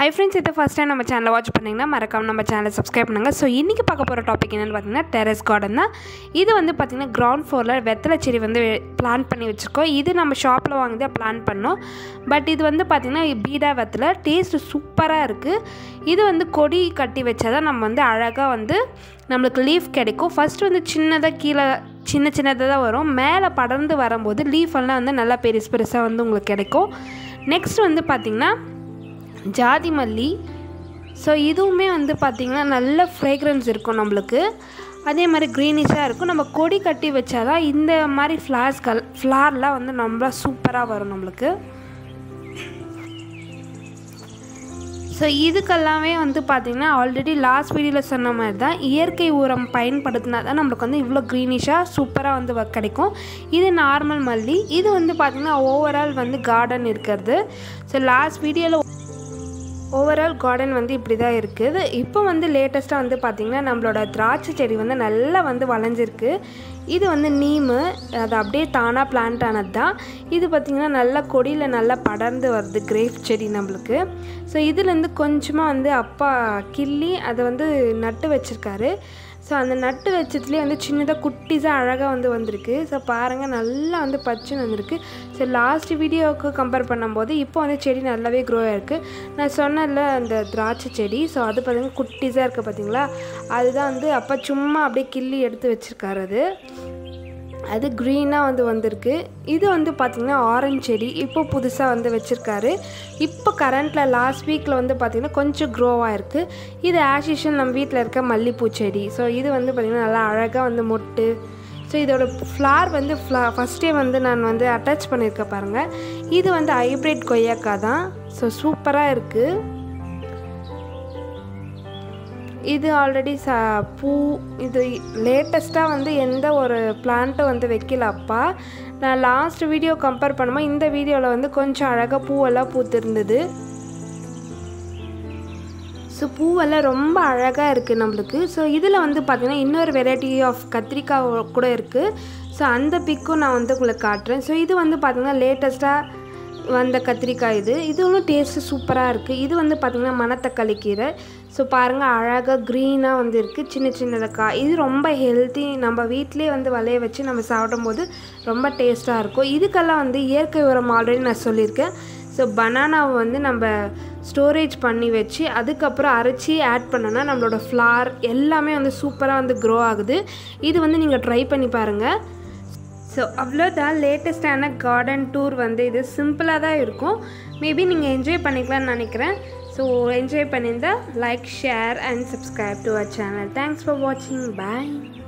high friends இது first time நம்ம சேனலை வாட்ச் பண்ணிங்கன்னா மறக்காம நம்ம சேனலை சப்ஸ்கிரைப் பண்ணுங்கள் ஸோ இன்றைக்கி பார்க்க போகிற டாபிக் என்னென்னு பார்த்தீங்கன்னா டெரஸ் கார்டன் தான் இது வந்து பார்த்திங்கன்னா கிரவுண்ட் ஃப்ளோரில் வெத்தலை செடி வந்து பிளான் பண்ணி வச்சுருக்கோம் இது நம்ம ஷாப்பில் வாங்கி தான் பிளான் பண்ணோம் பட் இது வந்து பார்த்திங்கன்னா பீடா வெத்தலை டேஸ்ட்டு சூப்பராக இருக்குது இது வந்து கொடி கட்டி வச்சா தான் நம்ம வந்து அழகாக வந்து நம்மளுக்கு லீஃப் கிடைக்கும் ஃபஸ்ட்டு வந்து சின்னதாக கீழே சின்ன சின்னதாக தான் வரும் மேலே படர்ந்து வரும்போது லீஃப் எல்லாம் வந்து நல்லா பெருசு பெருசாக வந்து உங்களுக்கு கிடைக்கும் நெக்ஸ்ட் வந்து பார்த்திங்கன்னா ஜாதி மல்லி ஸோ இதுவுமே வந்து பார்த்திங்கன்னா நல்ல ஃப்ரேக்ரன்ஸ் இருக்கும் நம்மளுக்கு அதே மாதிரி க்ரீனிஷாக இருக்கும் நம்ம கொடி கட்டி வச்சாதான் இந்த மாதிரி ஃப்ளார்ஸ்கள் ஃப்ளார்லாம் வந்து ரொம்ப சூப்பராக வரும் நம்மளுக்கு ஸோ இதுக்கெல்லாமே வந்து பார்த்திங்கன்னா ஆல்ரெடி லாஸ்ட் வீடியோவில் சொன்ன மாதிரி தான் இயற்கை உரம் பயன்படுத்தினா தான் நம்மளுக்கு வந்து இவ்வளோ க்ரீனிஷாக சூப்பராக வந்து வ- கிடைக்கும் இது நார்மல் மல்லி இது வந்து பார்த்திங்கன்னா ஓவரால் வந்து கார்டன் இருக்கிறது ஸோ லாஸ்ட் வீடியோவில் ஓவரால் கார்டன் வந்து இப்படி தான் இருக்குது இப்போ வந்து லேட்டஸ்ட்டாக வந்து பார்த்திங்கன்னா நம்மளோட திராட்சை செடி வந்து நல்லா வந்து வளைஞ்சிருக்கு இது வந்து நீமு அது அப்படியே தானாக பிளான்ட் ஆனது தான் இது பார்த்திங்கன்னா நல்லா கொடியில் நல்லா படர்ந்து வருது கிரேப் செடி நம்மளுக்கு ஸோ இதுலேருந்து கொஞ்சமாக வந்து அப்பா கிள்ளி அதை வந்து நட்டு வச்சுருக்காரு ஸோ அந்த நட்டு வச்சதுலேயே வந்து சின்னதாக குட்டிஸாக அழகாக வந்து வந்திருக்கு ஸோ பாருங்கள் நல்லா வந்து பச்சுன்னு வந்திருக்கு ஸோ லாஸ்ட் வீடியோவுக்கு கம்பேர் பண்ணும்போது இப்போ வந்து செடி நல்லாவே க்ரோ ஆயிருக்கு நான் சொன்னேன்ல அந்த திராட்சை செடி ஸோ அது பார்த்தீங்கன்னா குட்டிஸாக இருக்குது பார்த்தீங்களா அதுதான் வந்து அப்போ சும்மா அப்படியே கிள்ளி எடுத்து வச்சுருக்காரு அது அது க்ரீனாக வந்து வந்திருக்கு இது வந்து பார்த்திங்கன்னா ஆரஞ்சு செடி இப்போ புதுசாக வந்து வச்சுருக்காரு இப்போ கரண்ட்டில் லாஸ்ட் வீக்கில் வந்து பார்த்திங்கன்னா கொஞ்சம் க்ரோவாக இருக்குது இது ஆஷிஷன் நம்ம வீட்டில் இருக்க மல்லிப்பூ செடி ஸோ இது வந்து பார்த்திங்கன்னா நல்லா அழகாக வந்து மொட்டு ஸோ இதோட ஃப்ளார் வந்து ஃப்ளா ஃபஸ்ட்டே வந்து நான் வந்து அட்டாச் பண்ணியிருக்கேன் பாருங்கள் இது வந்து ஹைப்ரிட் கொய்யாக்கா தான் ஸோ சூப்பராக இருக்குது இது ஆல்ரெடி ச பூ இது லேட்டஸ்ட்டாக வந்து எந்த ஒரு பிளான்ட்டும் வந்து வைக்கல அப்பா நான் லாஸ்ட் வீடியோ கம்பேர் பண்ணும்போது இந்த வீடியோவில் வந்து கொஞ்சம் அழகாக பூவெல்லாம் பூத்திருந்தது ஸோ பூவெல்லாம் ரொம்ப அழகாக இருக்குது நம்மளுக்கு ஸோ இதில் வந்து பார்த்திங்கன்னா இன்னொரு வெரைட்டி ஆஃப் கத்திரிக்காய் கூட இருக்குது ஸோ அந்த பிக்கும் நான் வந்து உங்களுக்கு காட்டுறேன் ஸோ இது வந்து பார்த்திங்கன்னா லேட்டஸ்ட்டாக வந்த கத்திரிக்காய் இது இதுவும் டேஸ்ட்டு சூப்பராக இருக்குது இது வந்து பார்த்திங்கன்னா மணத்தக்காளி கீரை ஸோ பாருங்கள் அழகாக க்ரீனாக வந்து இருக்குது சின்ன சின்னதாக காய் இது ரொம்ப ஹெல்த்தி நம்ம வீட்டிலே வந்து விளைய வச்சு நம்ம சாப்பிடும்போது ரொம்ப டேஸ்ட்டாக இருக்கும் இதுக்கெல்லாம் வந்து இயற்கை உரம் ஆல்ரெடி நான் சொல்லியிருக்கேன் ஸோ பனானாவை வந்து நம்ம ஸ்டோரேஜ் பண்ணி வச்சு அதுக்கப்புறம் அரைச்சி ஆட் பண்ணோன்னா நம்மளோட ஃப்ளார் எல்லாமே வந்து சூப்பராக வந்து க்ரோ ஆகுது இது வந்து நீங்கள் ட்ரை பண்ணி பாருங்கள் ஸோ அவ்வளோதான் லேட்டஸ்டான கார்டன் டூர் வந்து இது சிம்பிளாக தான் இருக்கும் மேபி நீங்கள் என்ஜாய் பண்ணிக்கலாம்னு நினைக்கிறேன் ஸோ என்ஜாய் பண்ணியிருந்தா like share and subscribe to our channel thanks for வாட்சிங் பாய்